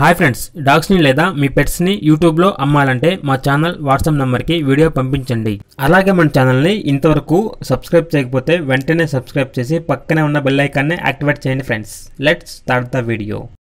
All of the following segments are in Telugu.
హాయ్ ఫ్రెండ్స్ డాగ్స్ని లేదా మీ పెట్స్ని యూట్యూబ్లో అమ్మాలంటే మా ఛానల్ వాట్సాప్ నెంబర్కి వీడియో పంపించండి అలాగే మన ఛానల్ని ఇంతవరకు సబ్స్క్రైబ్ చేయకపోతే వెంటనే సబ్స్క్రైబ్ చేసి పక్కనే ఉన్న బెల్ ఐకాన్ని యాక్టివేట్ చేయండి friends let's start the video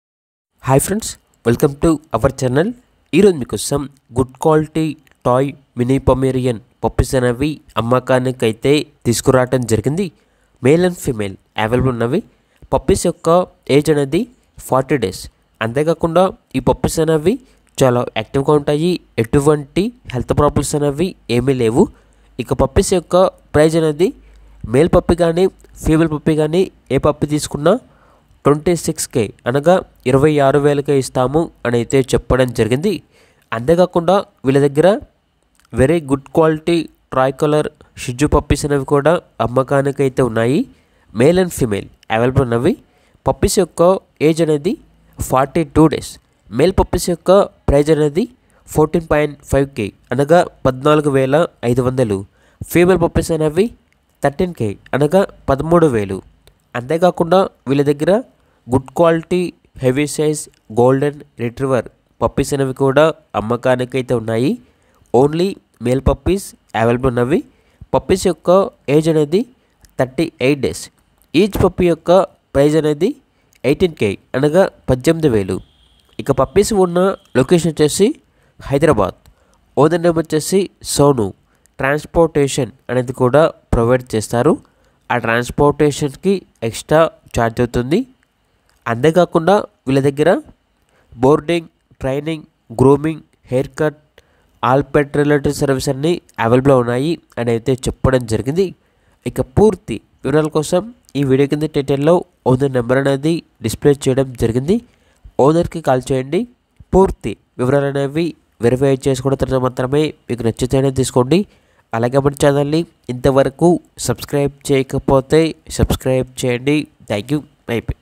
hi friends welcome to our channel ఈరోజు మీకోసం good quality toy mini Pomeranian puppies అనేవి అమ్మకానికి అయితే తీసుకురావటం జరిగింది మేల్ అండ్ ఫీమేల్ అవైలబుల్ ఉన్నవి పప్పీస్ యొక్క ఏజ్ అనేది ఫార్టీ డేస్ అంతేకాకుండా ఈ పప్పీస్ అనేవి చాలా యాక్టివ్గా ఉంటాయి ఎటువంటి హెల్త్ ప్రాబ్లమ్స్ అనేవి ఏమీ లేవు ఇక పప్పీస్ యొక్క ప్రైజ్ అనేది మేల్ పప్పి కానీ ఫీమేల్ పప్పి కానీ ఏ పప్పి తీసుకున్నా ట్వంటీ సిక్స్ కే అనగా ఇరవై ఆరు వేలకే ఇస్తాము అని అయితే చెప్పడం జరిగింది అంతేకాకుండా వీళ్ళ దగ్గర very good quality tri colour షిజ్జు పప్పీస్ అనేవి కూడా అమ్మకానికి అయితే ఉన్నాయి మేల్ అండ్ ఫీమేల్ అవైలబుల్ ఉన్నవి పప్పీస్ యొక్క ఏజ్ అనేది forty two days male puppies యొక్క ప్రైజ్ అనేది ఫోర్టీన్ పాయింట్ ఫైవ్ కే అనగా పద్నాలుగు వేల ఐదు వందలు ఫీమేల్ పప్పీస్ అనేవి థర్టీన్ కే అనగా పదమూడు వేలు అంతేకాకుండా వీళ్ళ దగ్గర good quality heavy size golden retriever puppies అనేవి కూడా అమ్మకానికి అయితే ఉన్నాయి ఓన్లీ మేల్ పప్పీస్ అవైలబుల్ ఉన్నవి పప్పీస్ యొక్క ఏజ్ అనేది thirty eight days each puppy యొక్క ప్రైజ్ అనేది ఎయిటీన్ కే అనగా పద్దెనిమిది వేలు ఇక పప్పీస్ ఉన్న లొకేషన్ వచ్చేసి హైదరాబాద్ ఓనర్ నేమ్ వచ్చేసి సోను ట్రాన్స్పోర్టేషన్ అనేది కూడా ప్రొవైడ్ చేస్తారు ఆ ట్రాన్స్పోర్టేషన్కి ఎక్స్ట్రా ఛార్జ్ అవుతుంది అంతేకాకుండా వీళ్ళ దగ్గర boarding training grooming hair cut all pet related service అన్నీ అవైలబుల్ ఉన్నాయి అని అయితే చెప్పడం జరిగింది ఇక పూర్తి వివరాల కోసం ఈ వీడియో కింద టైటిల్లో ఓనర్ నెంబర్ అనేది డిస్ప్లే చేయడం జరిగింది ఓనర్కి కాల్ చేయండి పూర్తి వివరాలు అనేవి వెరిఫై చేసుకున్న తర్వాత మాత్రమే మీకు నచ్చితేనే తీసుకోండి అలాగే మన ఛానల్ని ఇంతవరకు సబ్స్క్రైబ్ చేయకపోతే సబ్స్క్రైబ్ చేయండి థ్యాంక్ యూ అయిపోయి